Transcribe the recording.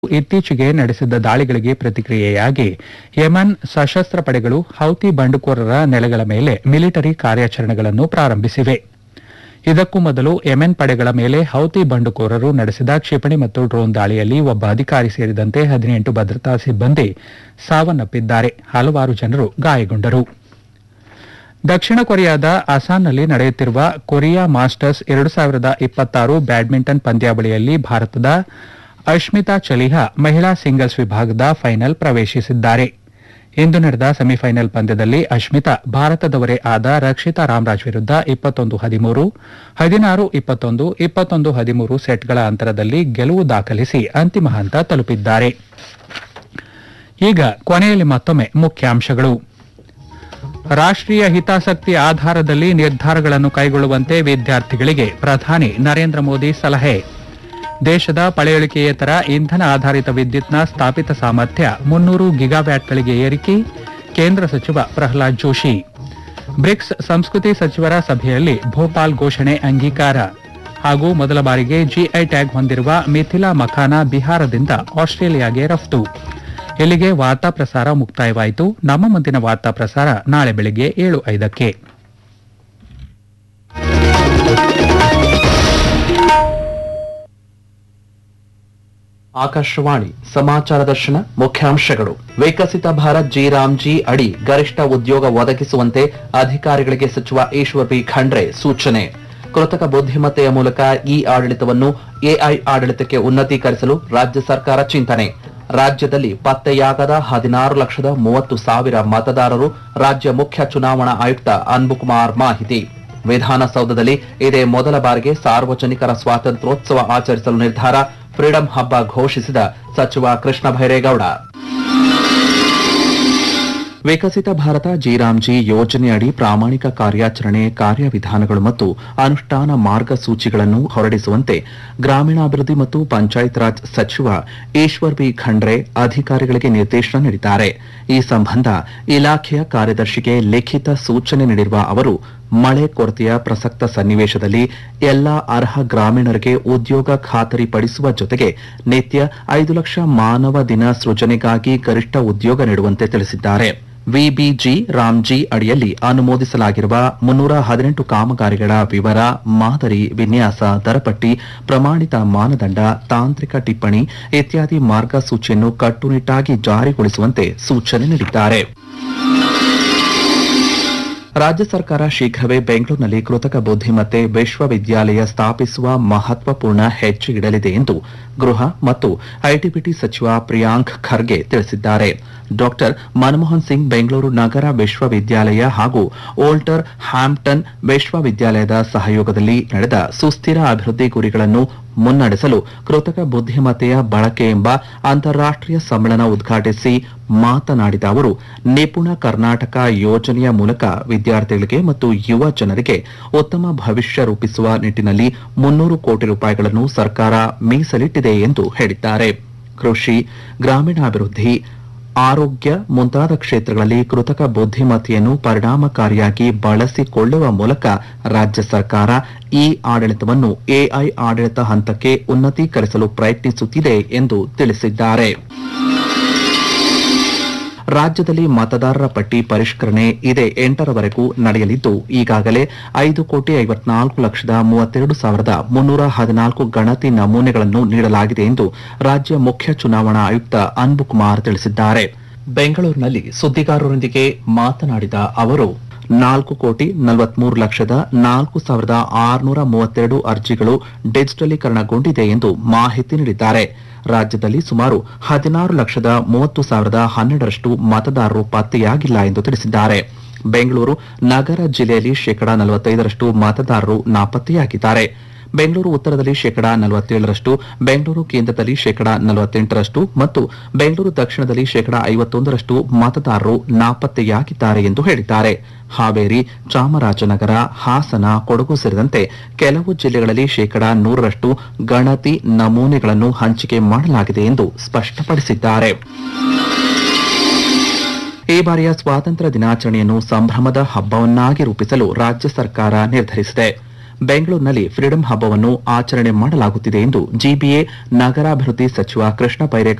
ಇತ್ತೀಚೆಗೆ ನಡೆಸಿದ ದಾಳಿಗಳಿಗೆ ಪ್ರತಿಕ್ರಿಯೆಯಾಗಿ ಯೆಮನ್ ಸಶಸ್ತ್ರ ಪಡೆಗಳು ಹೌತಿ ಬಂಡುಕೋರರ ನೆಲೆಗಳ ಮೇಲೆ ಮಿಲಿಟರಿ ಕಾರ್ಯಾಚರಣೆಗಳನ್ನು ಪ್ರಾರಂಭಿಸಿವೆ ಇದಕ್ಕೂ ಮೊದಲು ಯೆಮೆನ್ ಪಡೆಗಳ ಮೇಲೆ ಹೌತಿ ಬಂಡುಕೋರರು ನಡೆಸಿದ ಕ್ಷಿಪಣಿ ಮತ್ತು ಡ್ರೋನ್ ದಾಳಿಯಲ್ಲಿ ಒಬ್ಬ ಅಧಿಕಾರಿ ಸೇರಿದಂತೆ ಹದಿನೆಂಟು ಭದ್ರತಾ ಸಿಬ್ಬಂದಿ ಸಾವನ್ನಪ್ಪಿದ್ದಾರೆ ಹಲವಾರು ಜನರು ಗಾಯಗೊಂಡರು ದಕ್ಷಿಣ ಕೊರಿಯಾದ ಅಸಾನ್ನಲ್ಲಿ ನಡೆಯುತ್ತಿರುವ ಕೊರಿಯಾ ಮಾಸ್ಟರ್ಸ್ ಎರಡು ಸಾವಿರದ ಇಪ್ಪತ್ತಾರು ಬ್ಯಾಡ್ಮಿಂಟನ್ ಪಂದ್ಯಾವಳಿಯಲ್ಲಿ ಭಾರತದ ಅಶ್ಮಿತಾ ಚಲಿಹಾ ಮಹಿಳಾ ಸಿಂಗಲ್ಸ್ ವಿಭಾಗದ ಫೈನಲ್ ಪ್ರವೇಶಿಸಿದ್ದಾರೆ ಇಂದು ನಡೆದ ಸೆಮಿಫೈನಲ್ ಪಂದ್ಯದಲ್ಲಿ ಅಶ್ಮಿತಾ ಭಾರತದವರೇ ಆದ ರಕ್ಷಿತಾ ರಾಮರಾಜ್ ವಿರುದ್ಧ ಇಪ್ಪತ್ತೊಂದು ಹದಿಮೂರು ಹದಿನಾರು ಇಪ್ಪತ್ತೊಂದು ಇಪ್ಪತ್ತೊಂದು ಹದಿಮೂರು ಸೆಟ್ಗಳ ಅಂತರದಲ್ಲಿ ಗೆಲುವು ದಾಖಲಿಸಿ ಅಂತಿಮ ಹಂತ ತಲುಪಿದ್ದಾರೆ ಈಗ ಕೊನೆಯಲ್ಲಿ ಮತ್ತೊಮ್ಮೆ ಮುಖ್ಯಾಂಶಗಳು ರಾಷ್ಟ್ರೀಯ ಹಿತಾಸಕ್ತಿ ಆಧಾರದಲ್ಲಿ ನಿರ್ಧಾರಗಳನ್ನು ಕೈಗೊಳ್ಳುವಂತೆ ವಿದ್ಯಾರ್ಥಿಗಳಿಗೆ ಪ್ರಧಾನಿ ನರೇಂದ್ರ ಮೋದಿ ಸಲಹೆ ದೇಶದ ಪಳೆಯುಳಿಕೆಯೇತರ ಇಂಧನ ಆಧಾರಿತ ವಿದ್ಯುತ್ನ ಸ್ಥಾಪಿತ ಸಾಮರ್ಥ್ಯ ಮುನ್ನೂರು ಗಿಗಾವ್ಯಾಟ್ಗಳಿಗೆ ಏರಿಕೆ ಕೇಂದ್ರ ಸಚಿವ ಪ್ರಹ್ಲಾದ್ ಜೋಶಿ ಬ್ರಿಕ್ಸ್ ಸಂಸ್ಕೃತಿ ಸಚಿವರ ಸಭೆಯಲ್ಲಿ ಭೋಪಾಲ್ ಘೋಷಣೆ ಅಂಗೀಕಾರ ಹಾಗೂ ಮೊದಲ ಬಾರಿಗೆ ಜಿಐ ಟ್ಯಾಗ್ ಹೊಂದಿರುವ ಮಿಥಿಲಾ ಮಖಾನ ಬಿಹಾರದಿಂದ ಆಸ್ಟ್ರೇಲಿಯಾಗೆ ರಫ್ತು ಇಲ್ಲಿಗೆ ವಾರ್ತಾ ಪ್ರಸಾರ ಮುಕ್ತಾಯವಾಯಿತು ನಮ್ಮ ಮುಂದಿನ ವಾರ್ತಾ ಪ್ರಸಾರ ನಾಳೆ ಬೆಳಿಗ್ಗೆ ಏಳು ಐದಕ್ಕೆ ಆಕಾಶವಾಣಿ ಸಮಾಚಾರ ದರ್ಶನ ಮುಖ್ಯಾಂಶಗಳು ವಿಕಸಿತ ಭಾರತ್ ಜಿ ರಾಮ್ಜಿ ಅಡಿ ಗರಿಷ್ಠ ಉದ್ಯೋಗ ಒದಗಿಸುವಂತೆ ಅಧಿಕಾರಿಗಳಿಗೆ ಸಚಿವ ಈಶ್ವರ್ ಬಿ ಖಂಡ್ರೆ ಸೂಚನೆ ಕೃತಕ ಬುದ್ಧಿಮತ್ತೆಯ ಮೂಲಕ ಇ ಆಡಳಿತವನ್ನು ಎಐ ಆಡಳಿತಕ್ಕೆ ಉನ್ನತೀಕರಿಸಲು ರಾಜ್ಯ ಸರ್ಕಾರ ಚಿಂತನೆ ರಾಜ್ಯದಲ್ಲಿ ಪತ್ತೆಯಾಗದ ಹದಿನಾರು ಲಕ್ಷದ ಮೂವತ್ತು ಸಾವಿರ ಮತದಾರರು ರಾಜ್ಯ ಮುಖ್ಯ ಚುನಾವಣಾ ಆಯುಕ್ತ ಅನ್ಬುಕುಮಾರ್ ಮಾಹಿತಿ ವಿಧಾನಸೌಧದಲ್ಲಿ ಇದೇ ಮೊದಲ ಬಾರಿಗೆ ಸಾರ್ವಜನಿಕರ ಸ್ವಾತಂತ್ರ್ಯೋತ್ಸವ ಆಚರಿಸಲು ನಿರ್ಧಾರ ಫ್ರೀಡಂ ಹಬ್ಬ ಘೋಷಿಸಿದ ಸಚಿವ ಕೃಷ್ಣ ಭೈರೇಗೌಡ ವಿಕಸಿತ ಭಾರತ ಜಿರಾಮ್ಜಿ ಯೋಜನೆಯಡಿ ಪ್ರಾಮಾಣಿಕ ಕಾರ್ಯಾಚರಣೆ ಕಾರ್ಯವಿಧಾನಗಳು ಮತ್ತು ಅನುಷ್ಠಾನ ಮಾರ್ಗಸೂಚಿಗಳನ್ನು ಹೊರಡಿಸುವಂತೆ ಗ್ರಾಮೀಣಾಭಿವೃದ್ಧಿ ಮತ್ತು ಪಂಚಾಯತ್ ರಾಜ್ ಸಚಿವ ಈಶ್ವರ್ ಬಿ ಖಂಡ್ರೆ ಅಧಿಕಾರಿಗಳಿಗೆ ನಿರ್ದೇಶನ ನೀಡಿದ್ದಾರೆ ಈ ಸಂಬಂಧ ಇಲಾಖೆಯ ಕಾರ್ಯದರ್ಶಿಗೆ ಲಿಖಿತ ಸೂಚನೆ ನೀಡಿರುವ ಅವರು ಮಳೆ ಕೊರತೆಯ ಪ್ರಸಕ್ತ ಸನ್ನಿವೇಶದಲ್ಲಿ ಎಲ್ಲಾ ಅರ್ಹ ಗ್ರಾಮೀಣರಿಗೆ ಉದ್ಯೋಗ ಖಾತರಿ ಪಡಿಸುವ ಜೊತೆಗೆ ನಿತ್ಯ ಐದು ಲಕ್ಷ ಮಾನವ ದಿನ ಸೃಜನೆಗಾಗಿ ಗರಿಷ್ಠ ಉದ್ಯೋಗ ನೀಡುವಂತೆ ತಿಳಿಸಿದ್ದಾರೆ ವಿಬಿಜಿ ರಾಮ್ಜಿ ಅಡಿಯಲ್ಲಿ ಅನುಮೋದಿಸಲಾಗಿರುವ ಮುನ್ನೂರ ಹದಿನೆಂಟು ಕಾಮಗಾರಿಗಳ ವಿವರ ಮಾದರಿ ವಿನ್ಯಾಸ ದರಪಟ್ಟಿ ಪ್ರಮಾಣಿತ ಮಾನದಂಡ ತಾಂತ್ರಿಕ ಟಿಪ್ಪಣಿ ಇತ್ಯಾದಿ ಮಾರ್ಗಸೂಚಿಯನ್ನು ಕಟ್ಟುನಿಟ್ಟಾಗಿ ಜಾರಿಗೊಳಿಸುವಂತೆ ಸೂಚನೆ ನೀಡಿದ್ದಾರೆ ರಾಜ್ಯ ಸರ್ಕಾರ ಶೀಘ್ರವೇ ಬೆಂಗಳೂರಿನಲ್ಲಿ ಕೃತಕ ಬುದ್ಧಿಮತ್ತೆ ವಿಶ್ವವಿದ್ಯಾಲಯ ಸ್ಥಾಪಿಸುವ ಮಹತ್ವಪೂರ್ಣ ಹೆಜ್ಜೆ ಇಡಲಿದೆ ಎಂದು ಗೃಹ ಮತ್ತು ಐಟಿಬಿಟಿ ಸಚಿವ ಪ್ರಿಯಾಂಕ್ ಖರ್ಗೆ ತಿಳಿಸಿದ್ದಾರೆ ಡಾಕ್ಟರ್ ಮನಮೋಹನ್ ಸಿಂಗ್ ಬೆಂಗಳೂರು ನಗರ ವಿಶ್ವವಿದ್ಯಾಲಯ ಹಾಗೂ ಓಲ್ಟರ್ ಹ್ಯಾಂಪ್ಟನ್ ವಿಶ್ವವಿದ್ಯಾಲಯದ ಸಹಯೋಗದಲ್ಲಿ ನಡೆದ ಸುಸ್ಥಿರ ಅಭಿವೃದ್ಧಿ ಗುರಿಗಳನ್ನು ಮುನ್ನಡೆಸಲು ಕೃತಕ ಬುದ್ಧಿಮತ್ತೆಯ ಬಳಕೆ ಎಂಬ ಅಂತಾರಾಷ್ಟೀಯ ಸಮ್ಮೇಳನ ಉದ್ಘಾಟಿಸಿ ಮಾತನಾಡಿದ ಅವರು ನಿಪುಣ ಕರ್ನಾಟಕ ಯೋಜನೆಯ ಮೂಲಕ ವಿದ್ಯಾರ್ಥಿಗಳಿಗೆ ಮತ್ತು ಯುವ ಜನರಿಗೆ ಉತ್ತಮ ಭವಿಷ್ಯ ರೂಪಿಸುವ ನಿಟ್ಟಿನಲ್ಲಿ ಮುನ್ನೂರು ಕೋಟಿ ರೂಪಾಯಿಗಳನ್ನು ಸರ್ಕಾರ ಮೀಸಲಿಟ್ಟಿದೆ ಎಂದು ಹೇಳಿದ್ದಾರೆ ಕೃಷಿ ಗ್ರಾಮೀಣಾಭಿವೃದ್ಧಿ ಆರೋಗ್ಯ ಮುಂತಾದ ಕ್ಷೇತ್ರಗಳಲ್ಲಿ ಕೃತಕ ಬುದ್ಧಿಮತ್ತೆಯನ್ನು ಪರಿಣಾಮಕಾರಿಯಾಗಿ ಬಳಸಿಕೊಳ್ಳುವ ಮೂಲಕ ರಾಜ್ಯ ಸರ್ಕಾರ ಈ ಆಡಳಿತವನ್ನು ಎಐ ಆಡಳಿತ ಹಂತಕ್ಕೆ ಉನ್ನತೀಕರಿಸಲು ಪ್ರಯತ್ನಿಸುತ್ತಿದೆ ಎಂದು ತಿಳಿಸಿದ್ದಾರೆ ರಾಜ್ಯದಲ್ಲಿ ಮತದಾರರ ಪಟ್ಟಿ ಪರಿಷ್ಕರಣೆ ಇದೇ ಎಂಟರವರೆಗೂ ನಡೆಯಲಿದ್ದು ಈಗಾಗಲೇ ಐದು ಕೋಟಿ ಐವತ್ನಾಲ್ಕು ಲಕ್ಷದ ಮೂವತ್ತೆರಡು ಸಾವಿರದ ಮುನ್ನೂರ ಹದಿನಾಲ್ಕು ಗಣತಿ ನಮೂನೆಗಳನ್ನು ನೀಡಲಾಗಿದೆ ಎಂದು ರಾಜ್ಯ ಮುಖ್ಯ ಚುನಾವಣಾ ಆಯುಕ್ತ ಅನ್ಬುಕುಮಾರ್ ತಿಳಿಸಿದ್ದಾರೆ ಬೆಂಗಳೂರಿನಲ್ಲಿ ಸುದ್ದಿಗಾರರೊಂದಿಗೆ ಮಾತನಾಡಿದ ಅವರು ನಾಲ್ಕು ಕೋಟಿ ನಲವತ್ಮೂರು ಲಕ್ಷದ ನಾಲ್ಕು ಸಾವಿರದ ಆರುನೂರ ಮೂವತ್ತೆರಡು ಅರ್ಜಿಗಳು ಡಿಜಿಟಲೀಕರಣಗೊಂಡಿದೆ ಎಂದು ಮಾಹಿತಿ ನೀಡಿದ್ದಾರೆ ರಾಜ್ಯದಲ್ಲಿ ಸುಮಾರು ಹದಿನಾರು ಲಕ್ಷದ ಮೂವತ್ತು ಸಾವಿರದ ಹನ್ನೆರಡರಷ್ಟು ಮತದಾರರು ಪತ್ತೆಯಾಗಿಲ್ಲ ಎಂದು ತಿಳಿಸಿದ್ದಾರೆ ಬೆಂಗಳೂರು ನಗರ ಜಿಲ್ಲೆಯಲ್ಲಿ ಶೇಕಡಾ ನಲವತ್ತೈದರಷ್ಟು ಮತದಾರರು ನಾಪತ್ತೆಯಾಗಿದ್ದಾರೆ ಬೆಂಗಳೂರು ಉತ್ತರದಲ್ಲಿ ಶೇಕಡಾ ನಲವತ್ತೇಳರಷ್ಟು ಬೆಂಗಳೂರು ಕೇಂದ್ರದಲ್ಲಿ ಶೇಕಡಾ ನಲವತ್ತೆಂಟರಷ್ಟು ಮತ್ತು ಬೆಂಗಳೂರು ದಕ್ಷಿಣದಲ್ಲಿ ಶೇಕಡಾ ಐವತ್ತೊಂದರಷ್ಟು ಮತದಾರರು ನಾಪತ್ತೆಯಾಗಿದ್ದಾರೆ ಎಂದು ಹೇಳಿದ್ದಾರೆ ಹಾವೇರಿ ಚಾಮರಾಜನಗರ ಹಾಸನ ಕೊಡಗು ಸೇರಿದಂತೆ ಕೆಲವು ಜಿಲ್ಲೆಗಳಲ್ಲಿ ಶೇಕಡಾ ನೂರರಷ್ಟು ಗಣತಿ ನಮೂನೆಗಳನ್ನು ಹಂಚಿಕೆ ಮಾಡಲಾಗಿದೆ ಎಂದು ಸ್ಪಷ್ಟಪಡಿಸಿದ್ದಾರೆ ಈ ಬಾರಿಯ ಸ್ವಾತಂತ್ರ್ಯ ದಿನಾಚರಣೆಯನ್ನು ಸಂಭ್ರಮದ ಹಬ್ಬವನ್ನಾಗಿ ರೂಪಿಸಲು ರಾಜ್ಯ ಸರ್ಕಾರ ನಿರ್ಧರಿಸಿದೆ ಬೆಂಗಳೂರಿನಲ್ಲಿ ಫ್ರೀಡಂ ಹಬ್ಬವನ್ನು ಆಚರಣೆ ಮಾಡಲಾಗುತ್ತಿದೆ ಎಂದು ಜಿಬಿಎ ನಗರಾಭಿವೃದ್ಧಿ ಸಚಿವ ಕೃಷ್ಣ ಬೈರೇಗೌಡ